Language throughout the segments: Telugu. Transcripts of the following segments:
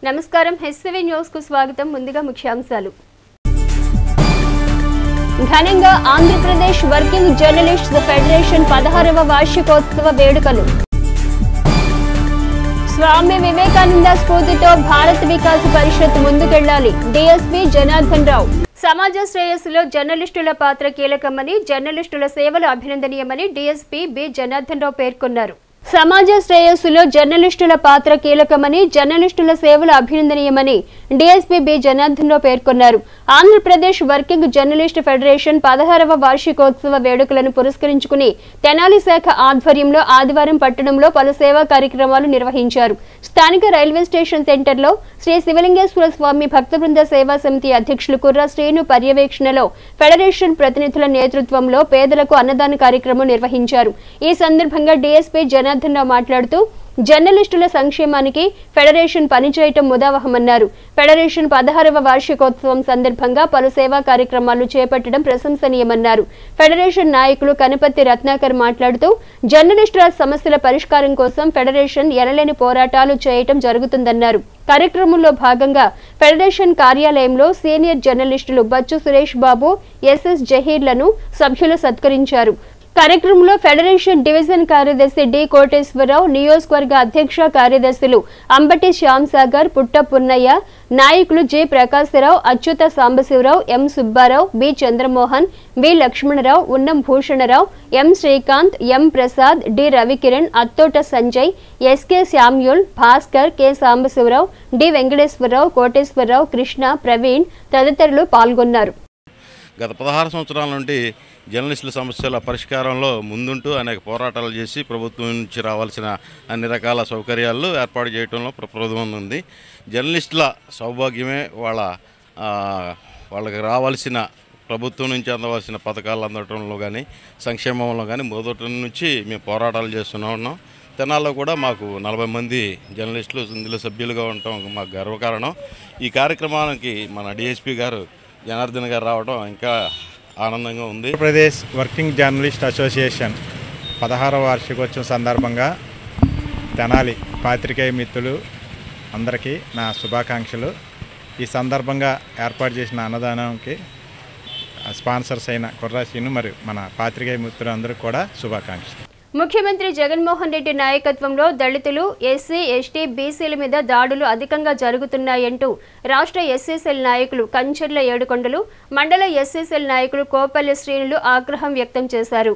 నమస్కారం హెచ్సివి న్యూస్ కు స్వాగతం ముందుగా ముఖ్యాంశాలు ఘనంగా ఆంధ్రప్రదేశ్ వర్కింగ్ జర్నలిస్ట్స్ ఫెడరేషన్ పదహారవ వార్షికోత్సవ వేడుకలు స్వామి వివేకానంద స్ఫూర్తితో భారత్ వికాస్ పరిషత్ ముందుకెళ్లాలి డిఎస్పీ జనార్దన్ రావు సమాజ శ్రేయస్సులో జర్నలిస్టుల పాత్ర కీలకమని జర్నలిస్టుల సేవలు అభినందనీయమని డిఎస్పీ బి జనార్దన్ రావు పేర్కొన్నారు సమాజ శ్రేయస్సులో జర్నలిస్టుల పాత్ర కీలకమని జర్నలిస్టుల సేవలు అభినందనీయమని డిఎస్పీ బి జనార్దన్ రావు పేర్కొన్నారు ఆంధ్రప్రదేశ్ వర్కింగ్ జర్నలిస్ట్ ఫెడరేషన్ పదహారవ వార్షికోత్సవ వేడుకలను పురస్కరించుకుని తెనాలి శాఖ ఆధ్వర్యంలో ఆదివారం పట్టణంలో పలు సేవా కార్యక్రమాలు నిర్వహించారు స్థానిక రైల్వే స్టేషన్ సెంటర్లో శ్రీ శివలింగేశ్వర స్వామి భక్త బృంద సేవా సమితి అధ్యక్షులు కుర్ర శ్రీను పర్యవేక్షణలో ఫెడరేషన్ ప్రతినిధుల నేతృత్వంలో పేదలకు అన్నదాన కార్యక్రమం నిర్వహించారు ఈ సందర్భంగా డీఎస్పీ జనార్దన్ రావు మాట్లాడుతూ జర్నలిస్టుల సంక్షేమానికి ఫెడరేషన్ పనిచేయటం ముదావహమన్నారు ఫెడరేషన్ పదహారవ వార్షికోత్సవం సందర్భంగా పలు సేవా కార్యక్రమాలు చేపట్టడం ప్రశంసనీయమన్నారు ఫెడరేషన్ నాయకులు కనపత్తి రత్నాకర్ మాట్లాడుతూ జర్నలిస్టుల సమస్యల పరిష్కారం కోసం ఫెడరేషన్ ఎనలేని పోరాటాలు చేయటం జరుగుతుందన్నారు కార్యక్రమంలో భాగంగా ఫెడరేషన్ కార్యాలయంలో సీనియర్ జర్నలిస్టులు బచ్చు సురేష్ బాబు ఎస్ఎస్ జహీర్లను సభ్యులు సత్కరించారు కార్యక్రమంలో ఫెడరేషన్ డివిజన్ కార్యదర్శి డి కోటేశ్వరరావు నియోజకవర్గ అధ్యక్ష కార్యదర్శులు అంబటి శ్యామ్ సాగర్ పుట్ట పున్నయ్య నాయకులు J Prakasarao Achyuta Sambasivarao M Subbarao B Chandramohan B Lakshmanarao Unnam Bhushanarao M Srikanth M Prasad D Ravikiran Attota Sanjay S K Samuel Bhaskar K Sambasivarao D Venkateswararao Koteswararao Krishna Praveen తదితరులు పాల్గొన్నారు గత పదహారు సంవత్సరాల నుండి జర్నలిస్టుల సమస్యల పరిష్కారంలో ముందుంటూ అనేక పోరాటాలు చేసి ప్రభుత్వం నుంచి రావాల్సిన అన్ని రకాల సౌకర్యాలు ఏర్పాటు చేయడంలో ప్రప్రథమం ఉంది జర్నలిస్టుల సౌభాగ్యమే వాళ్ళ ఆ, వాళ్ళకి రావాల్సిన ప్రభుత్వం నుంచి అందవలసిన పథకాలు అందడంలో కానీ సంక్షేమంలో కానీ మొదటి నుంచి మేము పోరాటాలు చేస్తూనే ఉన్నాం తెనాల్లో కూడా మాకు నలభై మంది జర్నలిస్టులు ఇందులో సభ్యులుగా ఉండటం మాకు గర్వకారణం ఈ కార్యక్రమానికి మన డిఎస్పి గారు జనార్దన్ గారు రావడం ఇంకా ఆనందంగా ఉంది ఆంధ్రప్రదేశ్ వర్కింగ్ జర్నలిస్ట్ అసోసియేషన్ పదహారవ వార్షికోత్సవం సందర్భంగా తెనాలి పాత్రికేయ మిత్రులు అందరికీ నా శుభాకాంక్షలు ఈ సందర్భంగా ఏర్పాటు చేసిన అన్నదానంకి స్పాన్సర్స్ అయిన కుర్రాశీను మరియు మన పాత్రికేయ మిత్రులందరికీ కూడా శుభాకాంక్షలు ముఖ్యమంత్రి జగన్మోహన్ రెడ్డి నాయకత్వంలో దళితులు ఎస్సీ ఎస్టీ బీసీల మీద దాడులు అధికంగా జరుగుతున్నాయంటూ రాష్ట్ర ఎస్సీసెల్ నాయకులు కంచర్ల ఏడుకొండలు మండల ఎస్సీసెల్ నాయకులు కోపల్లి శ్రీనులు ఆగ్రహం వ్యక్తం చేశారు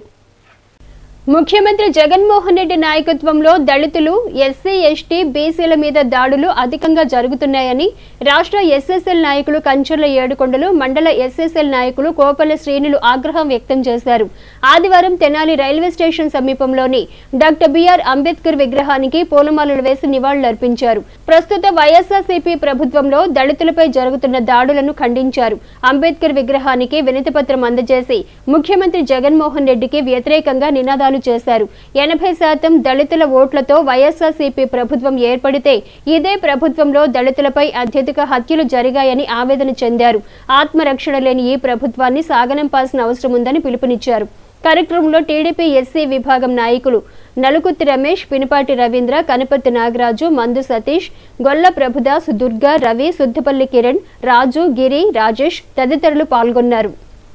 ముఖ్యమంత్రి జగన్మోహన్ రెడ్డి నాయకత్వంలో దళితులు ఎస్సీ ఎస్టీ బీసీల మీద దాడులు అధికంగా జరుగుతున్నాయని రాష్ట్ర ఎస్ఎస్ఎల్ నాయకులు కంచర్ల ఏడుకొండలు మండల ఎస్ఎస్ఎల్ నాయకులు కోపల శ్రేణులు ఆగ్రహం వ్యక్తం చేశారు ఆదివారం తెనాలి రైల్వే స్టేషన్ సమీపంలోని డాక్టర్ బిఆర్ అంబేద్కర్ విగ్రహానికి పూలమాలలు వేసి నివాళులర్పించారు ప్రస్తుత వైఎస్ఆర్సీపీ ప్రభుత్వంలో దళితులపై జరుగుతున్న దాడులను ఖండించారు అంబేద్కర్ విగ్రహానికి వినతిపత్రం అందజేసి ముఖ్యమంత్రి జగన్మోహన్ రెడ్డికి వ్యతిరేకంగా నినాదాలు చేశారు ఎనభై శాతం దళితుల ఓట్లతో వైఎస్ఆర్సీపీ ప్రభుత్వం ఏర్పడితే ఇదే ప్రభుత్వంలో దళితులపై అత్యధిక హత్యలు జరిగాయని ఆవేదన చెందారు ఆత్మరక్షణ లేని ఈ ప్రభుత్వాన్ని సాగనంపాల్సిన అవసరం ఉందని పిలుపునిచ్చారు కార్యక్రమంలో టీడీపీ ఎస్సీ విభాగం నాయకులు నలుకుత్తి రమేష్ పినిపాటి రవీంద్ర కనపర్తి నాగరాజు మందు సతీష్ గొల్ల ప్రభుదాస్ దుర్గా రవి సుద్దపల్లి కిరణ్ రాజు గిరి రాజేష్ తదితరులు పాల్గొన్నారు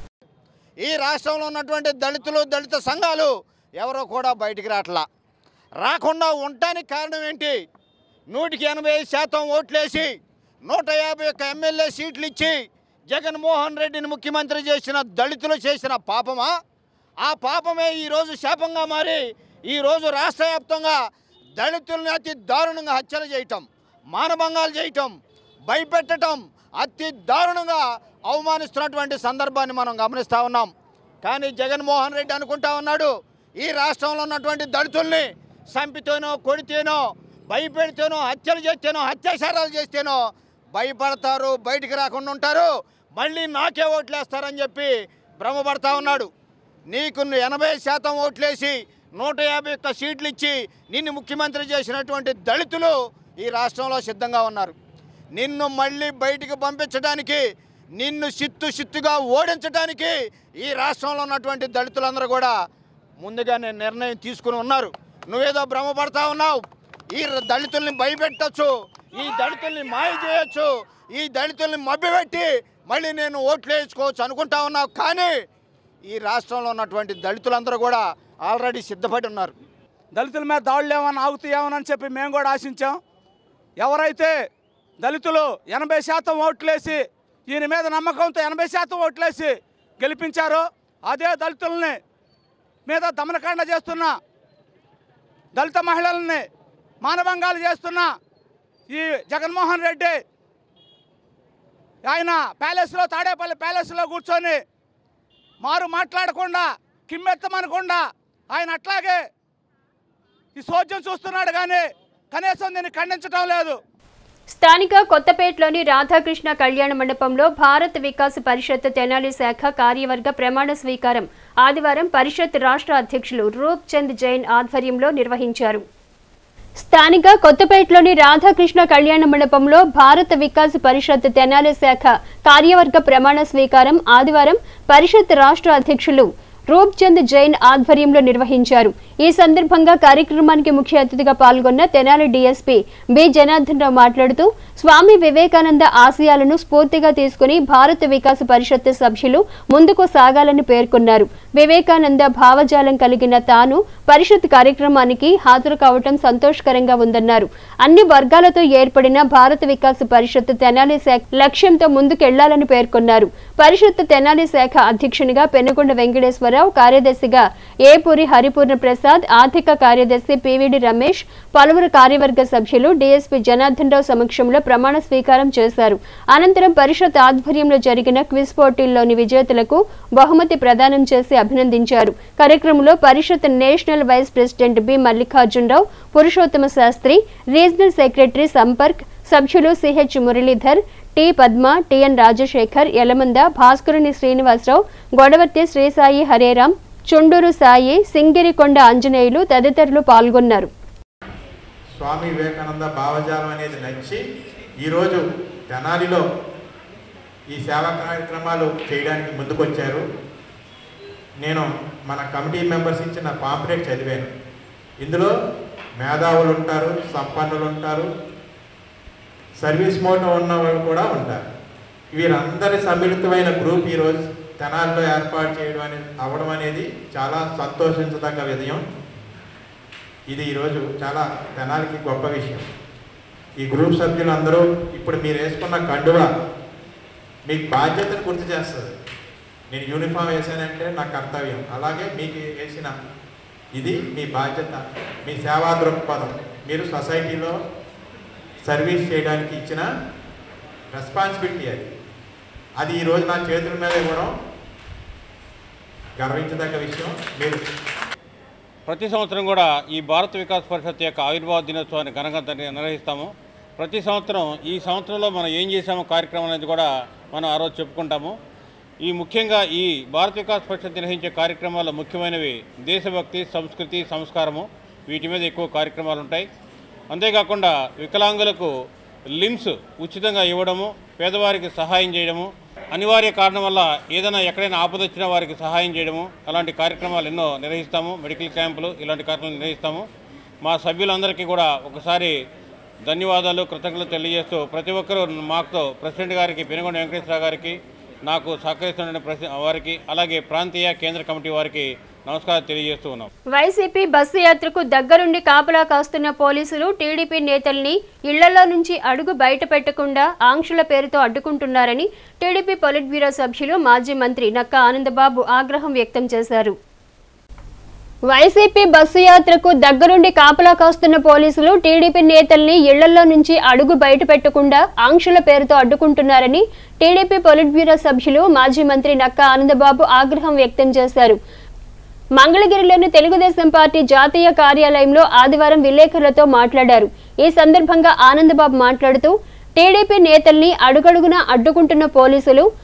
ఈ రాష్ట్రంలో ఉన్నటువంటి దళితులు దళిత సంఘాలు ఎవరో కూడా బయటికి రావట్లా రాకుండా ఉండటానికి కారణం ఏంటి నూటికి ఎనభై ఐదు శాతం ఓట్లేసి నూట యాభై ఒక్క ఎమ్మెల్యే సీట్లు ఇచ్చి జగన్మోహన్ రెడ్డిని ముఖ్యమంత్రి చేసిన దళితులు చేసిన పాపమా ఆ పాపమే ఈరోజు శాపంగా మారి ఈరోజు రాష్ట్ర వ్యాప్తంగా దళితుల్ని అతి దారుణంగా హత్యలు చేయటం మానభంగాలు చేయటం భయపెట్టడం అతి దారుణంగా అవమానిస్తున్నటువంటి సందర్భాన్ని మనం గమనిస్తూ ఉన్నాం కానీ జగన్మోహన్ రెడ్డి అనుకుంటా ఉన్నాడు ఈ రాష్ట్రంలో ఉన్నటువంటి దళితుల్ని చంపితేనో కొడితేనో భయపెడితేనో హత్యలు చేస్తేనో అత్యాచారాలు చేస్తేనో భయపడతారు బయటికి రాకుండా ఉంటారు మళ్ళీ నాకే ఓట్లేస్తారని చెప్పి భ్రమపడతా ఉన్నాడు నీకు ఎనభై శాతం ఓట్లేసి నూట యాభై ఒక్క సీట్లు ఇచ్చి నిన్ను ముఖ్యమంత్రి చేసినటువంటి దళితులు ఈ రాష్ట్రంలో సిద్ధంగా ఉన్నారు నిన్ను మళ్ళీ బయటికి పంపించడానికి నిన్ను సిత్తు సిత్తుగా ఓడించడానికి ఈ రాష్ట్రంలో ఉన్నటువంటి దళితులందరూ కూడా ముందుగానే నిర్ణయం తీసుకుని ఉన్నారు నువ్వేదో భ్రమపడతా ఉన్నావు ఈ దళితుల్ని భయపెట్టచ్చు ఈ దళితుల్ని మాయ చేయొచ్చు ఈ దళితుల్ని మభ్యపెట్టి మళ్ళీ నేను ఓట్లు వేసుకోవచ్చు అనుకుంటా ఉన్నావు కానీ ఈ రాష్ట్రంలో ఉన్నటువంటి దళితులందరూ కూడా ఆల్రెడీ సిద్ధపడి ఉన్నారు దళితుల మీద దాడులు ఏమన్నా ఆగుతాయేమోనని చెప్పి మేము కూడా ఆశించాం ఎవరైతే దళితులు ఎనభై శాతం ఓట్లేసి ఈయన మీద నమ్మకంతో ఎనభై శాతం ఓట్లేసి గెలిపించారో అదే దళితుల్ని మీద దమనకాండ చేస్తున్న దళిత మహిళల్ని మానభంగాలు చేస్తున్న ఈ జగన్మోహన్ రెడ్డి ఆయన ప్యాలెస్లో తాడేపల్లి ప్యాలెస్లో కూర్చొని మారు మాట్లాడకుండా కిమ్మెత్తమనకుండా ఆయన అట్లాగే ఈ సోద్యం చూస్తున్నాడు కానీ కనీసం దీన్ని ఖండించడం లేదు స్థానిక కొత్తపేటలోని రాధాకృష్ణ కళ్యాణ మండపంలో భారత్ వికాస్ పరిషత్ తెనాలి శాఖ కార్యవర్గ ప్రమాణ స్వీకారం ఆదివారం పరిషత్ రాష్ట్ర అధ్యక్షులు రూప్ చంద్ జైన్ ఆధ్వర్యంలో నిర్వహించారు స్థానిక కొత్తపేటలోని రాధాకృష్ణ కళ్యాణ మండపంలో భారత వికాస్ పరిషత్ తెనాలి శాఖ కార్యవర్గ ప్రమాణ స్వీకారం ఆదివారం పరిషత్ రాష్ట్ర అధ్యక్షులు రూప్చంద్ జైన్ ఆధ్వర్యంలో నిర్వహించారు ఈ సందర్భంగా కార్యక్రమానికి ముఖ్య అతిథిగా పాల్గొన్న తెనాలి డీఎస్పీ బి జనార్దన్ రావు మాట్లాడుతూ స్వామి వివేకానంద ఆశయాలను స్ఫూర్తిగా తీసుకుని భారత వికాస పరిషత్ సభ్యులు ముందుకు సాగాలని పేర్కొన్నారు వివేకానంద భావజాలం కలిగిన తాను పరిషత్ కార్యక్రమానికి హాజరు కావటం సంతోషకరంగా ఉందన్నారు అన్ని వర్గాలతో ఏర్పడిన భారత వికాస పరిషత్ తెనాలి శాఖ లక్ష్యంతో ముందుకెళ్లాలని పేర్కొన్నారు పరిషత్ తెనాలి శాఖ అధ్యక్షునిగా పెనుకొండ వెంకటేశ్వరరావు కార్యదర్శిగా ఏపూరి హరిపూర్ణ ప్రసాద్ ఆర్థిక కార్యదర్శి పివిడి రమేష్ పలువురు కార్యవర్గ సభ్యులు డీఎస్పీ జనార్దన్ రావు సమక్షంలో ప్రమాణ స్వీకారం చేశారు అనంతరం పరిషత్ ఆధ్వర్యంలో జరిగిన క్విజ్ పోటీల్లోని విజేతలకు బహుమతి ప్రదానం చేసి అభినందించారు కార్యక్రమంలో Parishad national vice president B Mallikarjunarao Purushottama Sastri regional secretary Sampark సభ్యులు C H Muralidhar T Padma T N Rajasekhar Yalamanda Bhaskaruni Srinivasarao Godavarthi Srisai Hareram Chunduru Sai Singirikonda Anjaneyulu తదితరులు పాల్గొన్నారు స్వామి వివేకానంద భావజాలం అనేది నచ్చి ఈరోజు తెనాలిలో ఈ సేవా కార్యక్రమాలు చేయడానికి ముందుకొచ్చారు నేను మన కమిటీ మెంబర్స్ ఇచ్చిన పాంప్లెట్ చదివాను ఇందులో మేధావులు ఉంటారు సంపన్నులు ఉంటారు సర్వీస్ మోటో ఉన్న వాళ్ళు కూడా ఉంటారు వీరందరి సమ్మిళితమైన గ్రూప్ ఈరోజు తెనాల్లో ఏర్పాటు చేయడం అనేది అవ్వడం అనేది చాలా సంతోషించదగ్గ విషయం ఇది ఈరోజు చాలా తెనాలికి గొప్ప విషయం ఈ గ్రూప్ సభ్యులందరూ ఇప్పుడు మీరు వేసుకున్న కండువ మీకు బాధ్యతను గుర్తు చేస్తుంది నేను యూనిఫామ్ వేసానంటే నా కర్తవ్యం అలాగే మీకు వేసిన ఇది మీ బాధ్యత మీ సేవా దృక్పథం మీరు సొసైటీలో సర్వీస్ చేయడానికి ఇచ్చిన రెస్పాన్సిబిలిటీ అది అది ఈరోజు నా చేతుల మీద ఇవ్వడం గర్వించదగ్గ విషయం మీరు ప్రతి సంవత్సరం కూడా ఈ భారత వికాస్ పరిషత్ యొక్క ఆవిర్భావ దినోత్సవాన్ని ఘనంగా దాన్ని నిర్వహిస్తాము ప్రతి సంవత్సరం ఈ సంవత్సరంలో మనం ఏం చేసామో కార్యక్రమం అనేది కూడా మనం ఆ రోజు చెప్పుకుంటాము ఈ ముఖ్యంగా ఈ భారత వికాస్ పరిషత్ నిర్వహించే కార్యక్రమాల్లో ముఖ్యమైనవి దేశభక్తి సంస్కృతి సంస్కారము వీటి మీద ఎక్కువ కార్యక్రమాలు ఉంటాయి అంతేకాకుండా వికలాంగులకు లిమ్స్ ఉచితంగా ఇవ్వడము పేదవారికి సహాయం చేయడము అనివార్య కారణం వల్ల ఏదైనా ఎక్కడైనా ఆపద వచ్చినా వారికి సహాయం చేయడము అలాంటి కార్యక్రమాలు ఎన్నో నిర్వహిస్తాము మెడికల్ క్యాంపులు ఇలాంటి కార్యక్రమాలు నిర్వహిస్తాము మా సభ్యులందరికీ కూడా ఒకసారి ధన్యవాదాలు కృతజ్ఞతలు తెలియజేస్తూ ప్రతి ఒక్కరూ మాతో ప్రెసిడెంట్ గారికి పెనుగొండ వెంకటేశ్వరరావు గారికి నాకు సహకరిస్తున్న ప్రెసి వారికి అలాగే ప్రాంతీయ కేంద్ర కమిటీ వారికి నమస్కారం తెలియజేస్తూ ఉన్నాం వైసీపీ బస్సు యాత్రకు దగ్గరుండి కాపలా కాస్తున్న పోలీసులు టీడీపీ నేతల్ని ఇళ్లలో నుంచి అడుగు బయట పెట్టకుండా ఆంక్షల పేరుతో అడ్డుకుంటున్నారని టీడీపీ పొలిట్ బ్యూరో సభ్యులు మాజీ మంత్రి నక్క ఆనందబాబు ఆగ్రహం వ్యక్తం చేశారు వైసీపీ బస్సు యాత్రకు దగ్గరుండి కాపలా కాస్తున్న పోలీసులు టీడీపీ నేతల్ని ఇళ్లలో నుంచి అడుగు బయట పెట్టకుండా ఆంక్షల పేరుతో అడ్డుకుంటున్నారని టీడీపీ పొలిట్ బ్యూరో సభ్యులు మాజీ మంత్రి నక్క ఆనందబాబు ఆగ్రహం వ్యక్తం చేశారు మంగళగిరిలోని తెలుగుదేశం పార్టీ జాతీయ కార్యాలయంలో ఆదివారం విలేకరులతో మాట్లాడారు ఈ సందర్భంగా ఆనందబాబు మాట్లాడుతూ టీడీపీ నేతల్ని అడుగడుగునా అడ్డుకుంటున్న పోలీసులు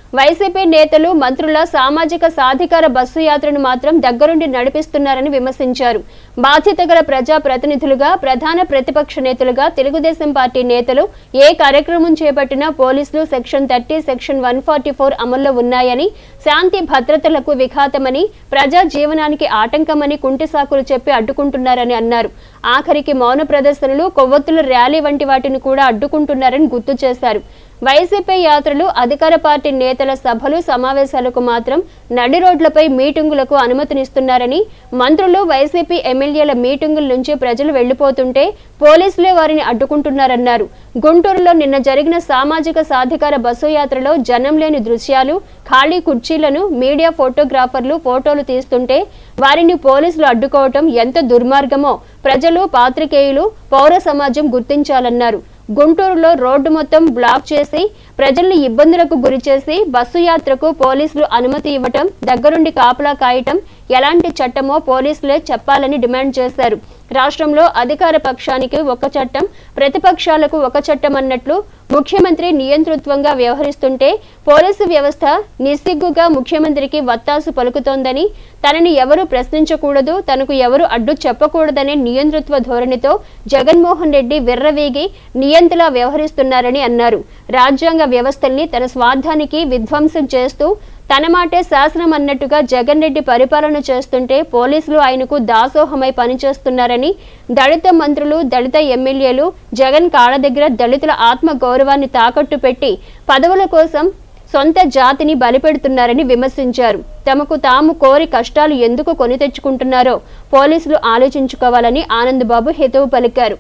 వైసీపీ నేతలు మంత్రుల సామాజిక సాధికార బస్సు యాత్రను మాత్రం దగ్గరుండి నడిపిస్తున్నారని విమర్శించారు బాధ్యత గల ప్రజా ప్రతినిధులుగా ప్రధాన ప్రతిపక్ష నేతలుగా తెలుగుదేశం పార్టీ నేతలు ఏ కార్యక్రమం చేపట్టినా పోలీసులు section thirty section one forty four అమల్లో ఉన్నాయని శాంతి భద్రతలకు విఘాతమని ప్రజా జీవనానికి ఆటంకమని కుంటి సాకులు చెప్పి అడ్డుకుంటున్నారని అన్నారు ఆఖరికి మౌన ప్రదర్శనలు కొవ్వొత్తుల ర్యాలీ వంటి వాటిని కూడా అడ్డుకుంటున్నారని గుర్తు చేశారు వైసీపీ యాత్రలు అధికార పార్టీ నేతల సభలు సమావేశాలకు మాత్రం నడి రోడ్లపై మీటింగులకు అనుమతినిస్తున్నారని మంత్రులు వైసీపీ ఎమ్మెల్యేల మీటింగుల నుంచి ప్రజలు వెళ్లిపోతుంటే పోలీసులే వారిని అడ్డుకుంటున్నారన్నారు గుంటూరులో నిన్న జరిగిన సామాజిక సాధికార బస్సు యాత్రలో జనం లేని దృశ్యాలు ఖాళీ కుర్చీలను మీడియా ఫోటోగ్రాఫర్లు ఫోటోలు తీస్తుంటే వారిని పోలీసులు అడ్డుకోవటం ఎంత దుర్మార్గమో ప్రజలు పాత్రికేయులు పౌర సమాజం గుర్తించాలన్నారు గుంటూరులో రోడ్డు మొత్తం బ్లాక్ చేసి ప్రజల్ని ఇబ్బందులకు గురిచేసి బస్సు యాత్రకు పోలీసులు అనుమతి ఇవ్వటం దగ్గరుండి కాపలా కాయటం ఎలాంటి చట్టమో పోలీసులే చెప్పాలని డిమాండ్ చేశారు రాష్ట్రంలో అధికార పక్షానికి ఒక చట్టం ప్రతిపక్షాలకు ఒక చట్టం అన్నట్లు ముఖ్యమంత్రి నియంతృత్వంగా వ్యవహరిస్తుంటే పోలీసు వ్యవస్థ నిస్సిగ్గుగా ముఖ్యమంత్రికి వత్తాసు పలుకుతోందని తనని ఎవరు ప్రశ్నించకూడదు తనకు ఎవరు అడ్డు చెప్పకూడదనే నియంతృత్వ ధోరణితో జగన్మోహన్ రెడ్డి విర్రవీగి నియంతలా వ్యవహరిస్తున్నారని అన్నారు రాజ్యాంగ వ్యవస్థల్ని తన స్వార్థానికి విధ్వంసం చేస్తూ తన మాటే శాసనం అన్నట్టుగా జగన్ రెడ్డి పరిపాలన చేస్తుంటే పోలీసులు ఆయనకు దాసోహమై పనిచేస్తున్నారని దళిత మంత్రులు దళిత ఎమ్మెల్యేలు జగన్ కాళ్ళ దగ్గర దళితుల ఆత్మ గౌరవాన్ని తాకట్టు పెట్టి పదవుల కోసం సొంత జాతిని బలిపెడుతున్నారని విమర్శించారు తమకు తాము కోరి కష్టాలు ఎందుకు కొని తెచ్చుకుంటున్నారో పోలీసులు ఆలోచించుకోవాలని ఆనందబాబు హితవు పలికారు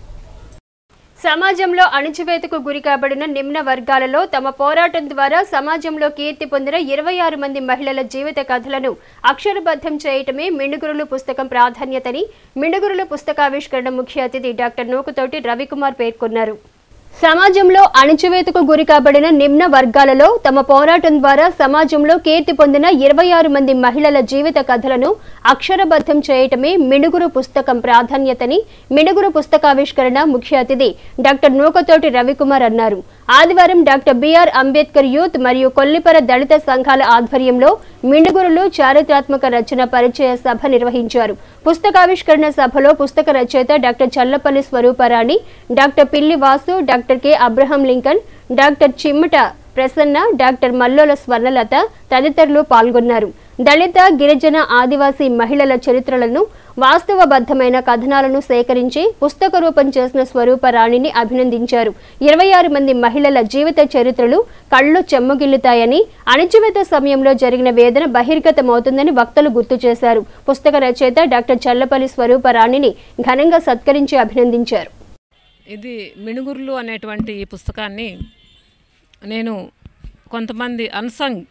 సమాజంలో అణిచివేతకు గురి కాబడిన నిమ్న వర్గాలలో తమ పోరాటం ద్వారా సమాజంలో కీర్తి పొందిన ఇరవై ఆరు మంది మహిళల జీవిత కథలను అక్షరబద్ధం చేయటమే మిణుగురులు పుస్తకం ప్రాధాన్యతని మిణుగురులు పుస్తకావిష్కరణ ముఖ్య అతిథి డాక్టర్ నూకుతోటి రవికుమార్ పేర్కొన్నారు సమాజంలో అణిచివేతకు గురి కాబడిన నిమ్న వర్గాలలో తమ పోరాటం ద్వారా సమాజంలో కీర్తి పొందిన ఇరవై ఆరు మంది మహిళల జీవిత కథలను అక్షరబద్ధం చేయటమే మిణుగురు పుస్తకం ప్రాధాన్యతని మిణుగురు పుస్తకావిష్కరణ ముఖ్య అతిథి డాక్టర్ నూకతోటి రవికుమార్ అన్నారు ఆదివారం డాక్టర్ బిఆర్ అంబేద్కర్ యూత్ మరియు కొల్లిపర దళిత సంఘాల ఆధ్వర్యంలో మిణుగురులు చారిత్రాత్మక రచన పరిచయ సభ నిర్వహించారు పుస్తకావిష్కరణ సభలో పుస్తక రచయిత doctor Challapalli Swaruparani doctor Pilli Vasu doctor K Abraham Lincoln doctor Chimmata Prasanna doctor Mallola Swarnalatha తదితరులు పాల్గొన్నారు దళిత గిరిజన ఆదివాసీ మహిళల చరిత్రలను వాస్తవబద్ధమైన కథనాలను సేకరించి పుస్తక రూపం చేసిన స్వరూప రాణిని అభినందించారు ఇరవై ఆరు మంది మహిళల జీవిత చరిత్రలు కళ్ళు చెమ్మగిల్లుతాయని అణిచివేత సమయంలో జరిగిన వేదన బహిర్గతమవుతుందని వక్తలు గుర్తు చేశారు పుస్తక రచయిత డాక్టర్ చల్లపల్లి స్వరూప రాణిని ఘనంగా సత్కరించి అభినందించారు ఇది మిణుగుర్లు అనేటువంటి ఈ పుస్తకాన్ని నేను కొంతమంది అన్సంగ్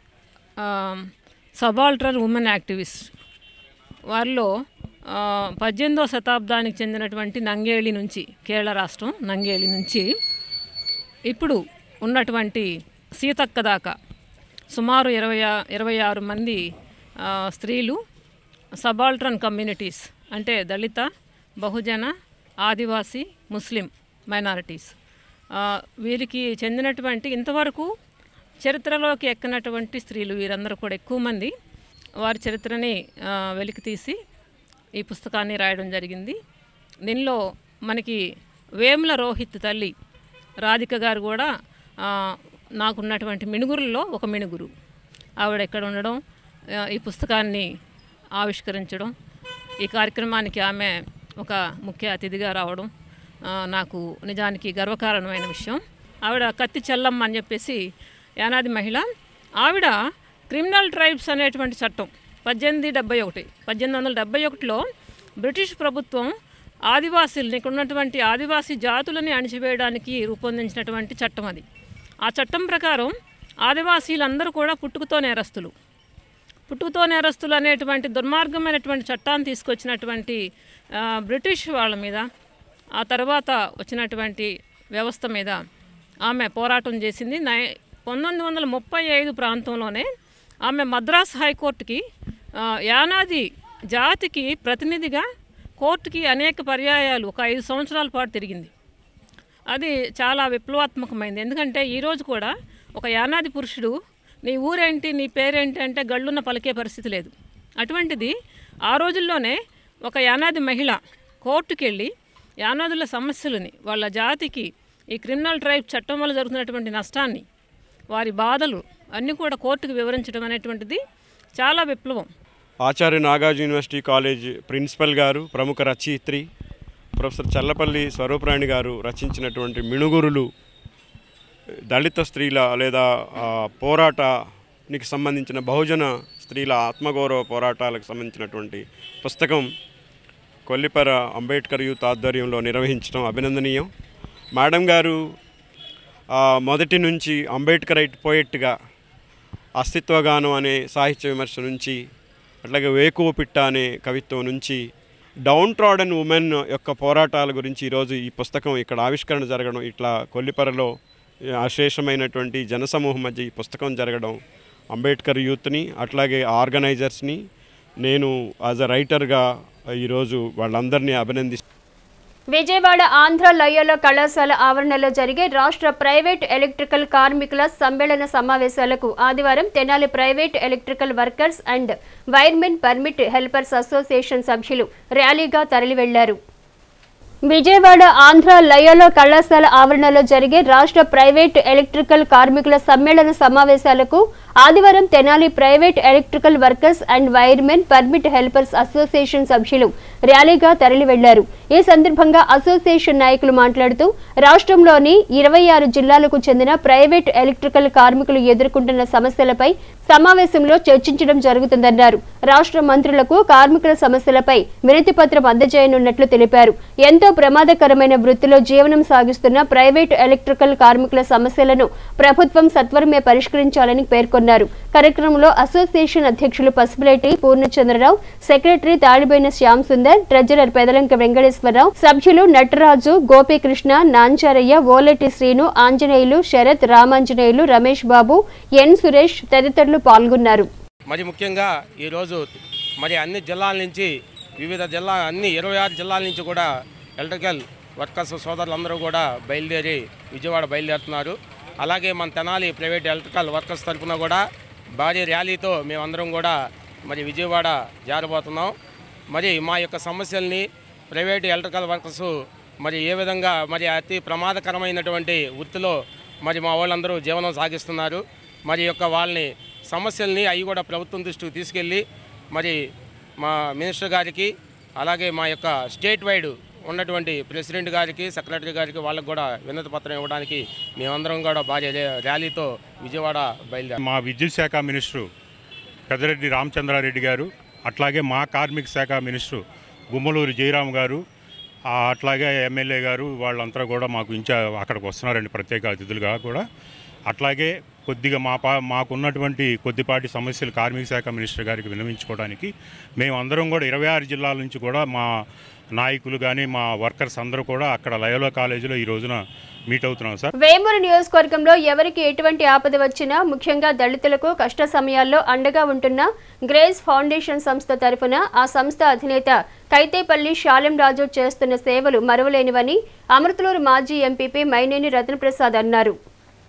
సబాల్టర్ ఉమెన్ యాక్టివిస్ట్ వారిలో ఆ, పద్దెనిమిదో శతాబ్దానికి చెందినటువంటి నంగేళి నుంచి కేరళ రాష్ట్రం నంగేళి నుంచి ఇప్పుడు ఉన్నటువంటి సీతక్క దాకా సుమారు ఇరవై ఆ- ఇరవై ఆరు మంది ఆ, స్త్రీలు సబాల్ట్రన్ కమ్యూనిటీస్ అంటే దళిత బహుజన ఆదివాసీ ముస్లిం మైనారిటీస్ ఆ, వీరికి చెందినటువంటి ఇంతవరకు చరిత్రలోకి ఎక్కనటువంటి స్త్రీలు వీరందరూ కూడా ఎక్కువ మంది వారి చరిత్రని ఆ, వెలికి తీసి ఈ పుస్తకాన్ని రాయడం జరిగింది దీనిలో మనకి వేముల రోహిత్ తల్లి రాధిక గారు కూడా ఆ, నాకున్నటువంటి మిణుగురుల్లో ఒక మిణుగురు ఆవిడ ఇక్కడ ఉండడం ఆ, ఈ పుస్తకాన్ని ఆవిష్కరించడం ఈ కార్యక్రమానికి ఆమె ఒక ముఖ్య అతిథిగా రావడం ఆ, నాకు నిజానికి గర్వకారణమైన విషయం ఆవిడ కత్తి చెల్లమ్మ అని చెప్పేసి యానాది మహిళ ఆవిడ క్రిమినల్ ట్రైబ్స్ అనేటువంటి చట్టం పద్దెనిమిది డెబ్బై ఒకటి పద్దెనిమిది వందల డెబ్బై ఒకటిలో బ్రిటిష్ ప్రభుత్వం ఆదివాసీలని ఇక్కడ ఉన్నటువంటి ఆదివాసీ జాతులని అణిచివేయడానికి రూపొందించినటువంటి చట్టం అది ఆ చట్టం ప్రకారం ఆదివాసీలందరూ కూడా పుట్టుకతో నేరస్తులు పుట్టుకతో నేరస్తులు అనేటువంటి దుర్మార్గమైనటువంటి చట్టాన్ని తీసుకొచ్చినటువంటి ఆ, బ్రిటిష్ వాళ్ళ మీద ఆ తర్వాత వచ్చినటువంటి వ్యవస్థ మీద ఆమె పోరాటం చేసింది నై పంతొమ్మిది వందల ముప్పై ఐదు ప్రాంతంలోనే ఆమె మద్రాస్ హైకోర్టుకి ఆ, యానాది జాతికి ప్రతినిధిగా కోర్టుకి అనేక పర్యాయాలు ఒక ఐదు సంవత్సరాల పాటు తిరిగింది అది చాలా విప్లవాత్మకమైంది ఎందుకంటే ఈరోజు కూడా ఒక యానాది పురుషుడు నీ ఊరేంటి నీ పేరేంటి అంటే గళ్ళున్న పలికే పరిస్థితి లేదు అటువంటిది ఆ రోజుల్లోనే ఒక యానాది మహిళ కోర్టుకెళ్ళి యానాదుల సమస్యలని వాళ్ళ జాతికి ఈ క్రిమినల్ ట్రైబ్ చట్టం వల్ల జరుగుతున్నటువంటి నష్టాన్ని వారి బాధలు అన్నీ కూడా కోర్టుకు వివరించడం అనేటువంటిది చాలా విప్లవం Acharya Nagarjuna university college principal గారు ప్రముఖ రచయిత్రి ప్రొఫెసర్ చల్లపల్లి స్వరూపరాణి గారు రచించినటువంటి మిణుగురులు దళిత స్త్రీల లేదా ఆ, పోరాటానికి సంబంధించిన బహుజన స్త్రీల ఆత్మగౌరవ పోరాటాలకు సంబంధించినటువంటి పుస్తకం కొల్లిపర అంబేద్కర్ యూత్ ఆధ్వర్యంలో నిర్వహించడం అభినందనీయం మేడం గారు ఆ, మొదటి నుంచి అంబేద్కరైట్ పోయెట్గా అస్తిత్వగానం అనే సాహిత్య విమర్శ నుంచి అట్లాగే వేకువ పిట్ట అనే కవిత్వం నుంచి డౌన్ ట్రాడన్ ఉమెన్ యొక్క పోరాటాల గురించి ఈరోజు ఈ పుస్తకం ఇక్కడ ఆవిష్కరణ జరగడం ఇట్లా కొల్లిపరలో అశేషమైనటువంటి జనసమూహం మధ్య ఈ పుస్తకం జరగడం అంబేద్కర్ యూత్ని అట్లాగే ఆర్గనైజర్స్ని నేను యాజ్ అ రైటర్గా ఈరోజు వాళ్ళందరినీ అభినందిస్తున్నాను విజయవాడ ఆంధ్ర లయోలో కళాశాల ఆవరణలో జరిగే రాష్ట్ర ప్రైవేట్ ఎలక్ట్రికల్ కార్మికుల సమ్మేళన సమావేశాలకు ఆదివారం Tenali private electrical workers and wiremen permit helpers association సభ్యులు ర్యాలీగా తరలివెళ్లారు విజయవాడ ఆంధ్ర లయోలో కళాశాల ఆవరణలో జరిగే రాష్ట్ర ప్రైవేట్ ఎలక్ట్రికల్ కార్మికుల సమ్మేళన సమావేశాలకు ఆదివారం Tenali private electrical workers and wiremen permit helpers association సభ్యులు ర్యాలీగా తరలి వెళ్లారు ఈ సందర్భంగా అసోసియేషన్ నాయకులు మాట్లాడుతూ రాష్ట్రంలోని ఇరవై ఆరు జిల్లాలకు చెందిన ప్రైవేట్ ఎలక్ట్రికల్ కార్మికులు ఎదుర్కొంటున్న సమస్యలపై సమావేశంలో చర్చించడం జరుగుతుందన్నారు రాష్ట్ర మంత్రులకు కార్మికుల సమస్యలపై వినతి పత్రం అందజేయనున్నట్లు తెలిపారు ఎంతో ప్రమాదకరమైన వృత్తిలో జీవనం సాగిస్తున్న ప్రైవేట్ ఎలక్ట్రికల్ కార్మికుల సమస్యలను ప్రభుత్వం సత్వరమే పరిష్కరించాలని పేర్కొన్నారు కార్యక్రమంలో అసోసియేషన్ అధ్యక్షులు పసుపులేటి పూర్ణచంద్రరావు సెక్రటరీ తాడిబోయిన శ్యామ్ సుందర్ ట్రెజరర్ పెదలంక వెంకటేశ్వరరావు సభ్యులు నటరాజు గోపీకృష్ణ నాంచారయ్య ఓలెటి శ్రీను ఆంజనేయులు శరత్ రామాంజనేయులు రమేష్ బాబు ఎన్ సురేష్ తదితరులు పాల్గొన్నారు మరి ముఖ్యంగా ఈరోజు మరి అన్ని జిల్లాల నుంచి వివిధ జిల్లా అన్ని ఇరవై ఆరు జిల్లాల నుంచి కూడా ఎలక్ట్రికల్ వర్కర్స్ సోదరులందరూ కూడా బయలుదేరి విజయవాడ బయలుదేరుతున్నారు అలాగే మన తెనాలి ప్రైవేట్ ఎలక్ట్రికల్ వర్కర్స్ తరఫున కూడా భారీ ర్యాలీతో మేమందరం కూడా మరి విజయవాడ జారబోతున్నాం మరి మా యొక్క సమస్యల్ని ప్రైవేట్ ఎలక్ట్రికల్ వర్కర్స్ మరి ఏ విధంగా మరి అతి ప్రమాదకరమైనటువంటి వృత్తిలో మరి మా వాళ్ళందరూ జీవనం సాగిస్తున్నారు మరి యొక్క వాళ్ళని సమస్యల్ని అవి కూడా ప్రభుత్వం దృష్టికి తీసుకెళ్ళి మరి మా మినిస్టర్ గారికి అలాగే మా యొక్క స్టేట్ వైడ్ ఉన్నటువంటి ప్రెసిడెంట్ గారికి సెక్రటరీ గారికి వాళ్ళకి కూడా వినతి పత్రం ఇవ్వడానికి మేమందరం కూడా భారీ ర్యా- ర్యాలీతో విజయవాడ బయలుదేరాం మా విద్యుత్ శాఖ మినిస్టరు పెద్దరెడ్డి రామచంద్రారెడ్డి గారు అట్లాగే మా కార్మిక శాఖ మినిస్టరు గుమ్మలూరు జయరామ్ గారు ఆ, అట్లాగే ఎమ్మెల్యే గారు వాళ్ళంతా కూడా మాకు ఇంచా అక్కడికి వస్తున్నారండి ప్రత్యేక అతిథులుగా కూడా అట్లాగే కొద్దిగా మా పా మాకున్నటువంటి కొద్దిపాటి సమస్యలు కార్మిక శాఖ మినిస్టర్ గారికి విన్నవించుకోవడానికి మేము అందరం కూడా ఇరవై ఆరు జిల్లాల నుంచి కూడా మా నాయకులు కానీ మా వర్కర్స్ అందరూ కూడా అక్కడ లయోలా కాలేజీలో ఈ రోజున మీట్ అవుతున్నాం సార్ వేమూరు నియోజకవర్గంలో ఎవరికి ఎటువంటి ఆపద వచ్చినా ముఖ్యంగా దళితులకు కష్ట సమయాల్లో అండగా ఉంటున్న గ్రేస్ ఫౌండేషన్ సంస్థ తరఫున ఆ సంస్థ అధినేత కైతేపల్లి శాలెం రాజు చేస్తున్న సేవలు మరువలేనివని అమృతలూరు మాజీ ఎంపీపీ మైనేని రత్నప్రసాద్ అన్నారు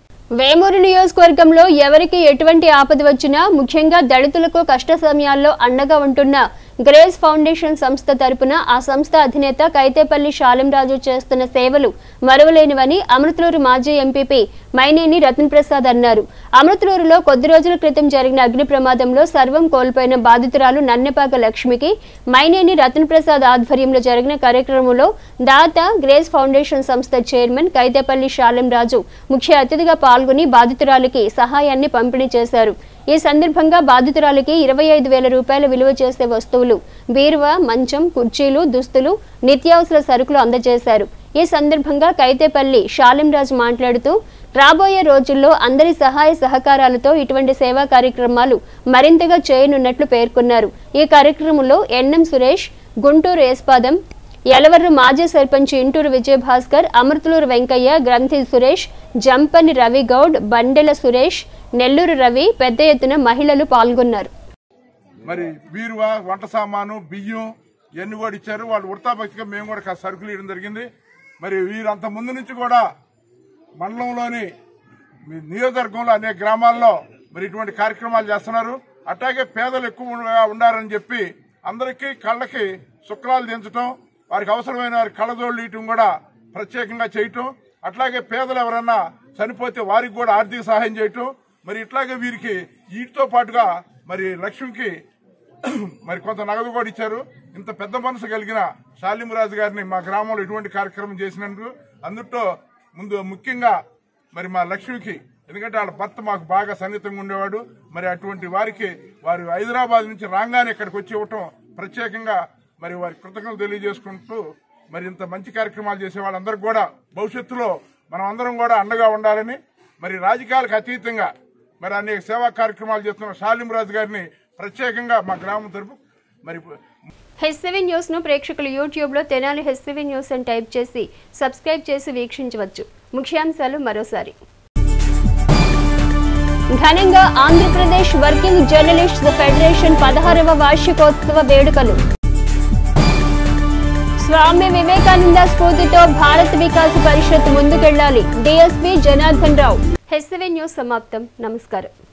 వేమూరు నియోజకవర్గంలో ఎవరికి ఎటువంటి ఆపద వచ్చినా ముఖ్యంగా దళితులకు కష్ట సమయాల్లో అండగా ఉంటున్న గ్రేస్ ఫౌండేషన్ సంస్థ తరపున ఆ సంస్థ అధినేత కైతేపల్లి శాలింరాజు చేస్తున్న సేవలు మరువలేనివని అమృతలూరు మాజీ ఎంపీపీ మైనేని రతన్ప్రసాద్ అన్నారు అమృతలూరులో కొద్ది రోజుల క్రితం జరిగిన అగ్ని ప్రమాదంలో సర్వం కోల్పోయిన బాధితురాలు నన్నెపాక లక్ష్మికి మైనేని రతన్ప్రసాద్ ఆధ్వర్యంలో జరిగిన కార్యక్రమంలో దాత గ్రేస్ ఫౌండేషన్ సంస్థ చైర్మన్ కైతేపల్లి శాలింరాజు ముఖ్య అతిథిగా పాల్గొని బాధితురాలికి సహాయాన్ని పంపిణీ చేశారు ఈ సందర్భంగా బాధితురాలికి ఇరవై ఐదు వేల రూపాయల విలువ చేసే వస్తువులు బీరువా మంచం కుర్చీలు దుస్తులు నిత్యావసర సరుకులు అందజేశారు ఈ సందర్భంగా కైతేపల్లి శాలింరాజు మాట్లాడుతూ రాబోయే రోజుల్లో అందరి సహాయ సహకారాలతో ఇటువంటి సేవా కార్యక్రమాలు మరింతగా చేయనున్నట్లు పేర్కొన్నారు ఈ కార్యక్రమంలో ఎన్ఎం సురేష్ గుంటూరు ఏస్పాదం యలవర్రు మాజీ సర్పంచ్ ఇంటూరు విజయభాస్కర్ అమృతలూరు వెంకయ్య గ్రంథి సురేష్ జంపని రవి గౌడ్ బండెల సురేష్ నెల్లూరు రవి పెద్ద ఎత్తున మహిళలు పాల్గొన్నారు మరి బీరువా వంట సామాను బియ్యం ఇవన్నీ కూడా ఇచ్చారు వాళ్ళు వృత్తాభక్తిగా మేము కూడా కాస్త సరుకులు ఇవ్వడం జరిగింది మరి వీరు అంత ముందు నుంచి కూడా మండలంలోని మీ నియోజకవర్గంలో అనేక గ్రామాల్లో మరి ఇటువంటి కార్యక్రమాలు చేస్తున్నారు అట్లాగే పేదలు ఎక్కువ ఉండారని చెప్పి అందరికీ కళ్ళకి శుక్రాలు దించడం వారికి అవసరమైన వారి కళ్ళజోళ్ళు ఇయటం కూడా ప్రత్యేకంగా చేయటం అట్లాగే పేదలు ఎవరన్నా చనిపోతే వారికి కూడా ఆర్థిక సహాయం చేయటం మరి ఇట్లాగే వీరికి వీటితో పాటుగా మరి లక్ష్మికి మరి కొంత నగదు కూడా ఇచ్చారు ఇంత పెద్ద మనసు కలిగిన శాలిమరాజు గారిని మా గ్రామంలో ఇటువంటి కార్యక్రమం చేసినందుకు అందుట్లో ముందు ముఖ్యంగా మరి మా లక్ష్మికి ఎందుకంటే వాళ్ళ భర్త మాకు బాగా సన్నిహితంగా ఉండేవాడు మరి అటువంటి వారికి వారు హైదరాబాద్ నుంచి రాగానే ఇక్కడికి వచ్చి ఇవ్వటం ప్రత్యేకంగా మరి వారి కృతజ్ఞతలు తెలియజేసుకుంటూ మరి ఇంత మంచి కార్యక్రమాలు చేసే వాళ్ళందరికీ కూడా భవిష్యత్తులో మనం అందరం కూడా అండగా ఉండాలని మరి రాజకీయాలకు అతీతంగా మరి అనేక సేవా కార్యక్రమాలు చేస్తున్న శాలింరాజు గారిని ప్రత్యేకంగా మా గ్రామం తరపు మరి హెచ్సివి న్యూస్ ను ప్రేక్షకులు యూట్యూబ్ లో తెనాలి హెచ్సివి న్యూస్ అని టైప్ చేసి సబ్స్క్రైబ్ చేసి వీక్షించవచ్చు ముఖ్యాంశాలు మరోసారి ఘనంగా ఆంధ్రప్రదేశ్ వర్కింగ్ జర్నలిస్ట్స్ ఫెడరేషన్ పదహారవ వార్షికోత్సవ వేడుకలు స్వామి వివేకానంద స్ఫూర్తితో భారత్ వికాస్ పరిషత్ ముందుకెళ్లాలి DSP Janardhan Rao H C V news సమాప్తం నమస్కారం